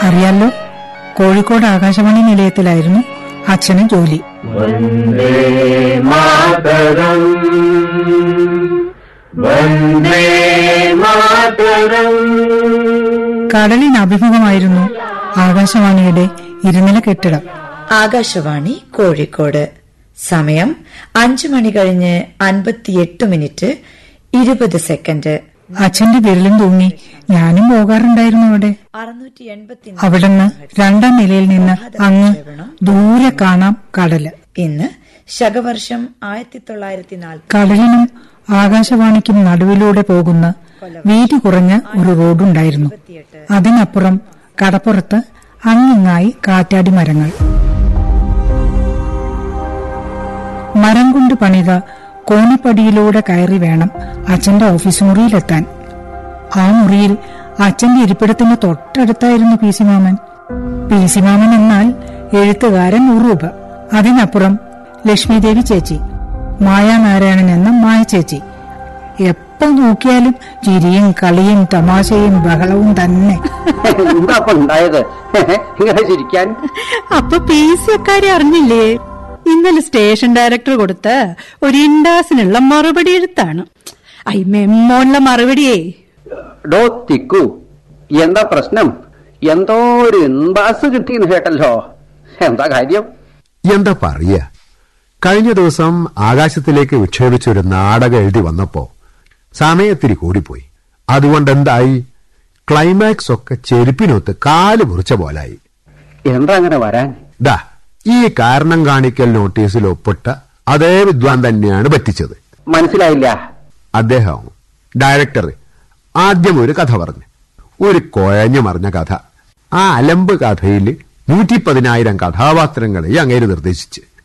അറിയാലോ കോഴിക്കോട് ആകാശവാണി നിലയത്തിലായിരുന്നു അച്ഛന് ജോലി വന്ദേ മാതരം വന്ദേ മാതരം കടലിന് അഭിമുഖമായിരുന്നു ആകാശവാണിയുടെ ഇരുനില കെട്ടിടം ആകാശവാണി കോഴിക്കോട് സമയം അഞ്ചു മണി കഴിഞ്ഞ് അൻപത്തിയെട്ട് മിനിറ്റ് ഇരുപത് സെക്കൻഡ് അച്ഛന്റെ വിരലും തൂങ്ങി ഞാനും പോകാറുണ്ടായിരുന്നു അവിടെ അറുന്നൂറ്റി എൺപത്തി അവിടുന്ന് രണ്ടാം നിലയിൽ നിന്ന് അങ്ങ് ദൂരെ കാണാം കടല് ഇന്ന് ശകവർഷം ആയിരത്തി തൊള്ളായിരത്തി നാൽപ്പത്തി കടലിനും ആകാശവാണിക്കും നടുവിലൂടെ പോകുന്ന വീതി കുറഞ്ഞ ഒരു റോഡുണ്ടായിരുന്നു അതിനപ്പുറം കടപ്പുറത്ത് അങ്ങിങ്ങായി കാറ്റാടി മരങ്ങൾ മരം കൊണ്ട് പണിത കോണിപ്പടിയിലൂടെ കയറി വേണം അച്ഛന്റെ ഓഫീസ് മുറിയിലെത്താൻ ആ മുറിയിൽ അച്ഛന്റെ ഇരിപ്പിടത്തിന് തൊട്ടടുത്തായിരുന്നു P C Mamman P C Mamman എന്നാൽ എഴുത്തുകാരൻ ഉറൂബ് അതിനപ്പുറം ലക്ഷ്മിദേവി ചേച്ചി മായാനാരായണൻ എന്ന മായ ചേച്ചി എപ്പോ നോക്കിയാലും ചിരിയും കളിയും തമാശയും ബഹളവും തന്നെ എന്താ അപ്പൊ ഉണ്ടായത് ഇങ്ങനെ ചിരിക്കാൻ അപ്പൊ പി സി അക്കാര്യം അറിഞ്ഞില്ലേ ഇന്നലെ സ്റ്റേഷൻ ഡയറക്ടർ കൊടുത്ത ഒരു ഇൻഡാസിനുള്ള മറുപടി എഴുത്താണ് ഐ മെമ്മോനുള്ള മറുപടിയേ ഡോ തിക്കു എന്താ പ്രശ്നം എന്തോ ഒരു ഇൻബാസ് കിട്ടിയെന്ന് കേട്ടല്ലോ എന്താ കാര്യം എന്താ പറയ കഴിഞ്ഞ ദിവസം ആകാശത്തിലേക്ക് വിക്ഷേപിച്ച ഒരു നാടകം എഴുതി വന്നപ്പോ സമയത്തിരി കൂടിപ്പോയി അതുകൊണ്ട് എന്തായി ക്ലൈമാക്സ് ഒക്കെ ചെരുപ്പിനൊത്ത് കാല് മുറിച്ച പോലായി എന്താ അങ്ങനെ വരാൻ ദാ ഈ കാരണം കാണിക്കൽ നോട്ടീസിൽ ഒപ്പിട്ട അതേ വിദ്വാൻ തന്നെയാണ് പറ്റിച്ചത് മനസ്സിലായില്ല അദ്ദേഹം ഡയറക്ടർ ആദ്യം ഒരു കഥ പറഞ്ഞു ഒരു കുഴഞ്ഞു മറിഞ്ഞ കഥ ആ അലമ്പ് കഥയിൽ നൂറ്റി പതിനായിരം കഥാപാത്രങ്ങളെ അങ്ങേര് നിർദ്ദേശിച്ച്